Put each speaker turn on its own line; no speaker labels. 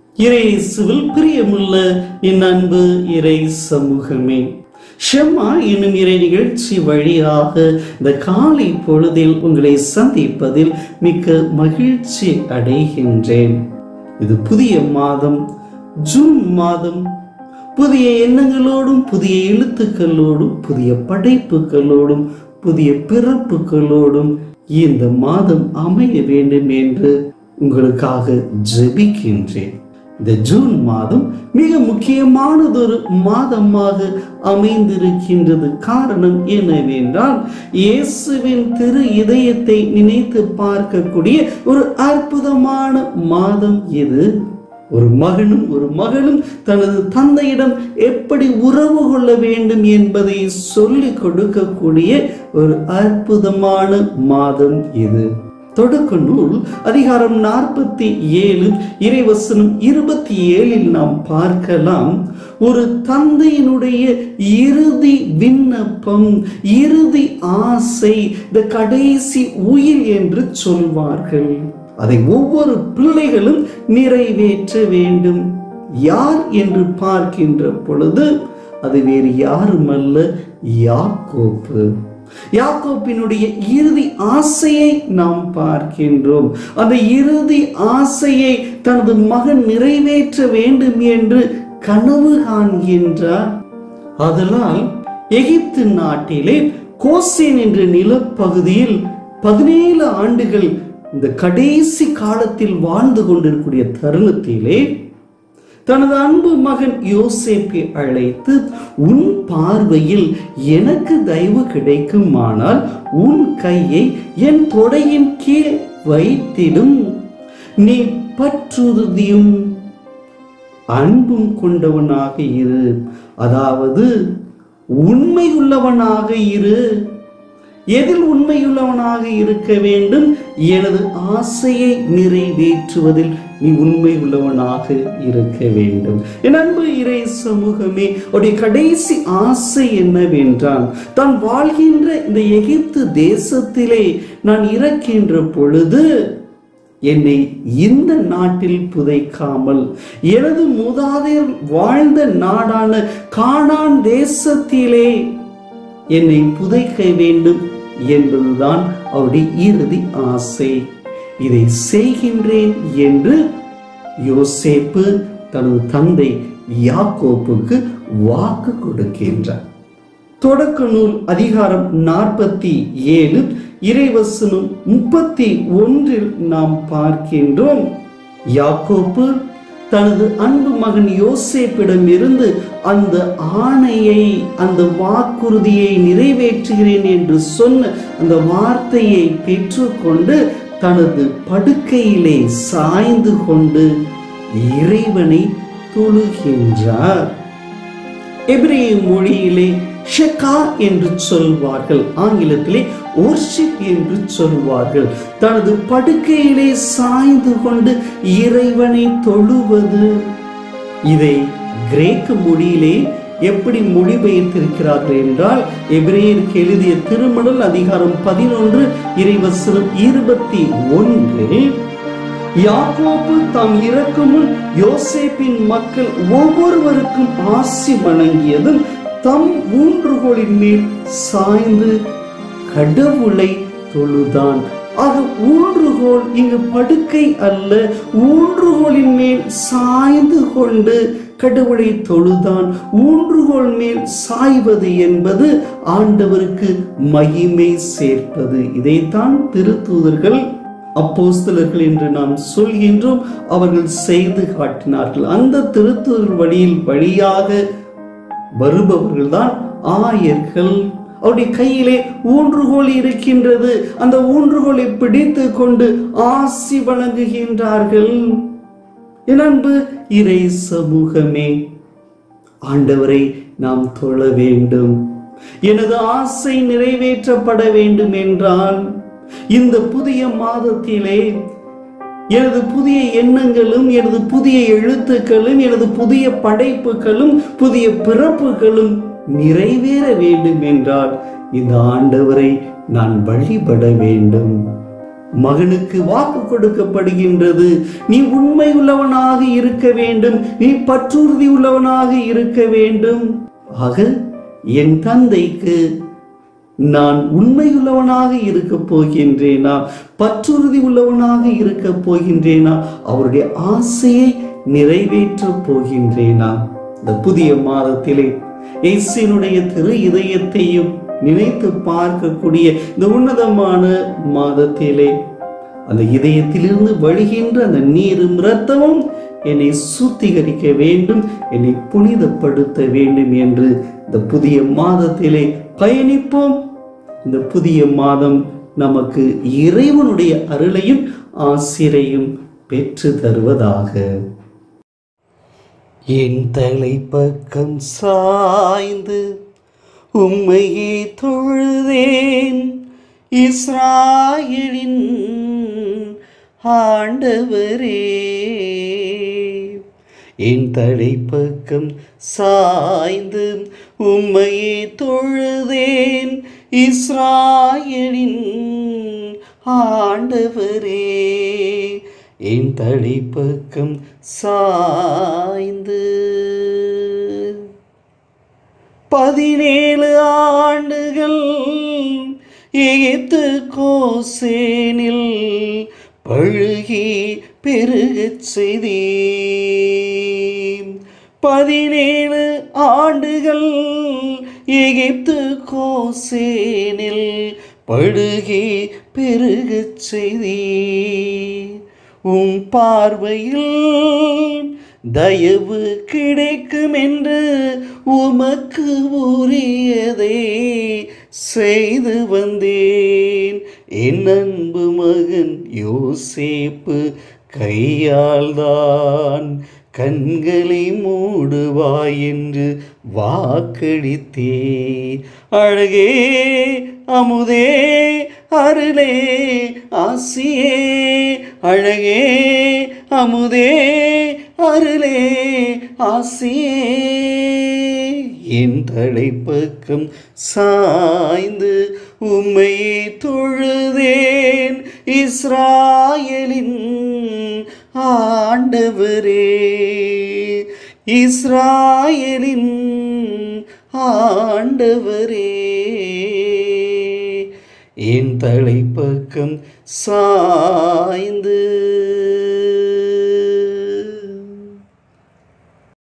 இறைசுவில் பிரியமுள்ள என் அன்பு இறை சமூகமே ஷெம்மா என்னும் இறை நிகழ்ச்சி வழியாக இந்த காலை பொழுதில் உங்களை சந்திப்பதில் மிக்க மகிழ்ச்சி அடைகின்றேன் இது புதிய மாதம் ஜூன் மாதம் புதிய எண்ணங்களோடும் புதிய எழுத்துக்களோடும் புதிய படைப்புகளோடும் புதிய பிறப்புகளோடும் இந்த மாதம் அமைய வேண்டும் என்று உங்களுக்காக ஜெபிக்கின்றேன் இந்த ஜூன் மாதம் மிக முக்கியமானதொரு மாதமாக அமைந்திருக்கின்றது காரணம் என்னவென்றால் இயேசுவின் திரு இதயத்தை நினைத்து பார்க்கக்கூடிய ஒரு அற்புதமான மாதம் இது ஒரு மகனும் ஒரு மகளும் தனது தந்தையிடம் எப்படி உறவு கொள்ள வேண்டும் என்பதை சொல்லிக் கொடுக்கக்கூடிய ஒரு அற்புதமான மாதம் இது தொடக்க நூல் அதிகாரம் நாற்பத்தி ஏழு இறைவசனம் இருபத்தி ஏழில் நாம் பார்க்கலாம் ஒரு தந்தையினுடைய இறுதி விண்ணப்பம் இறுதி ஆசை இந்த கடைசி உயிர் என்று சொல்வார்கள் அதை ஒவ்வொரு பிள்ளைகளும் நிறைவேற்ற வேண்டும் யார் என்று பார்க்கின்ற பொழுது அது வேறு யாருமல்ல யாக்கோப்பு யாக்கோப்பினுடைய இறுதி ஆசையை நாம் பார்க்கின்றோம் அந்த இறுதி ஆசையை தனது மகன் நிறைவேற்ற வேண்டும் என்று கனவு காண்கின்றார் அதனால் எகிப்து நாட்டிலே கோசேன் என்ற நிலப்பகுதியில் பதினேழு ஆண்டுகள் இந்த கடைசி காலத்தில் வாழ்ந்து கொண்டிருக்கூடிய தருணத்திலே தனது அன்பு மகன் யோசேப்பை அழைத்து உன் பார்வையில் எனக்கு தயவு கிடைக்குமானால் உன் கையை என் தொடையின் கீழ் வைத்திடும் நீ பற்றுறுதியும் அன்பும் கொண்டவனாக இரு அதாவது உண்மை உள்ளவனாக இரு எதில் உண்மையுள்ளவனாக இருக்க வேண்டும் எனது ஆசையை நிறைவேற்றுவதில் நீ உண்மை உள்ளவனாக இருக்க வேண்டும் என் அன்பு இறை சமூகமே உடைய கடைசி ஆசை என்னவென்றால் தான் வாழ்கின்ற இந்த எகிப்து தேசத்திலே நான் இறக்கின்ற பொழுது என்னை இந்த நாட்டில் புதைக்காமல் எனது மூதாதையர் வாழ்ந்த நாடான கானான் தேசத்திலே என்னை புதைக்க வேண்டும் என்பதுதான் அவருடைய இறுதி ஆசை இதை செய்கின்றேன் என்று யோசேப்பு தனது தந்தை யாக்கோப்புக்கு வாக்கு கொடுக்கின்றார் தொடக்க நூல் அதிகாரம் நாற்பத்தி ஏழு இறைவசனம் முப்பத்தி ஒன்றில் நாம் பார்க்கின்றோம் யாக்கோப்பு தனது அன்பு மகன் யோசேப்பிடம் இருந்து அந்த ஆணையை அந்த வாக்குறுதியை நிறைவேற்றுகிறேன் என்று சொன்ன அந்த வார்த்தையை பெற்றுக்கொண்டு தனது படுக்கையிலே சாய்ந்து கொண்டு இறைவனை தொழுகின்றார் எபிரேய மொழியிலே ஷெகா என்று சொல்வார்கள் ஆங்கிலத்திலே worship என்று சொல்வார்கள் தனது படுக்கையிலே சாய்ந்து கொண்டு இறைவனை தொழுவது இதை கிரேக்க மொழியிலே எப்படி மொழிபெயர்த்திருக்கிறார்கள் என்றால் எபிரேயருக்கு எழுதிய திருமணல் அதிகாரம் பதினொன்று இறைவசனம் இருபத்தி ஒன்றில் யாக்கோபு தாம் இறக்கும் முன் யோசேப்பின் மக்கள் ஒவ்வொருவருக்கும் ஆசி வழங்கியதும் தம் ஊன்றுகோலின் மேல் சாய்ந்து கடவுளை தொழுதான் ஆக ஊன்றுகோல் இங்கு படுக்கை அல்ல ஊன்றுகோலின் மேல் சாய்ந்து கொண்டு கடவுளை தொழுதான் ஊன்றுகோல் மேல் சாய்வது என்பது ஆண்டவருக்கு மகிமை சேர்ப்பது இதைத்தான் திருத்தூதர்கள் அப்போஸ்தலர்கள் என்று நாம் சொல்கின்றோம் அவர்கள் செய்து காட்டினார்கள் அந்த திருத்தூதர் வழியில் வழியாக வருபவர்கள்தான் ஆயர்கள் அவருடைய கையிலே ஊன்றுகோல் இருக்கின்றது அந்த ஊன்றுகோலை பிடித்து கொண்டு ஆசி வழங்குகின்றார்கள் என் அன்பு இறை சமூகமே ஆண்டவரை நாம் தொழ வேண்டும் எனது ஆசை நிறைவேற்றப்பட வேண்டும் என்றால் இந்த புதிய மாதத்திலே எனது புதிய எண்ணங்களும் எனது புதிய எழுத்துக்களும் எனது புதிய படைப்புகளும் புதிய பிறப்புகளும் நிறைவேற வேண்டும் என்றால் இந்த ஆண்டவரை நான் வழிபட வேண்டும் மகனுக்கு வாக்கு கொடுக்கப்படுகின்றது நீ உண்மை உள்ளவனாக இருக்க வேண்டும் நீ பற்றுறுதி உள்ளவனாக இருக்க வேண்டும் ஆக என் தந்தைக்கு நான் உண்மையுள்ளவனாக இருக்க போகின்றேனா பற்றுறுதி உள்ளவனாக இருக்க போகின்றேனா அவருடைய ஆசையை நிறைவேற்றப் போகின்றேனா இந்த புதிய மாதத்திலே இயேசுவினுடைய திரு இதயத்தையும் நினைத்து பார்க்கக்கூடிய இந்த உன்னதமான மாதத்திலே அந்த இதயத்திலிருந்து வழிகின்ற அந்த நீரும் இரத்தமும் என்னை சுத்திகரிக்க வேண்டும் என்னை புனிதப்படுத்த வேண்டும் என்று இந்த புதிய மாதத்திலே பயணிப்போம் இந்த புதிய மாதம் நமக்கு இறைவனுடைய அருளையும் ஆசிரையும் பெற்று தருவதாக என் தலைப்பக்கம் சாய்ந்து உம்மையே தொழுதேன் இஸ்ராயலின் ஆண்டவரே என் தலைப்பக்கம் சாய்ந்து உம்மையே தொழுதேன் இஸ்ராயலின் ஆண்டவரே என் தலைப்பக்கம் சாய்ந்து பதினேழு ஆண்டுகள் எகிப்து கோசேனில் பழுகி பெருகச் செய்தீ பதினேழு ஆண்டுகள் எகிப்து கோசேனில் பழுகி பெருகச் செய்தீ உம் பார்வையில் தயவு கிடைக்கும் என்று உமக்கு உரியதை செய்து வந்தேன் என் அன்பு மகன் யோசேப்பு கையால்தான் கண்களை மூடுவாய் என்று வாக்களித்தே அழகே அமுதே அருளே ஆசியே அழகே அமுதே அருளே ஆசியே என் தலைப்பக்கம் சாய்ந்து உம்மை தொழுதேன் இஸ்ராயலின் ஆண்டவரே இஸ்ராயலின் ஆண்டவரே என் தலைப்பக்கம் சாய்ந்து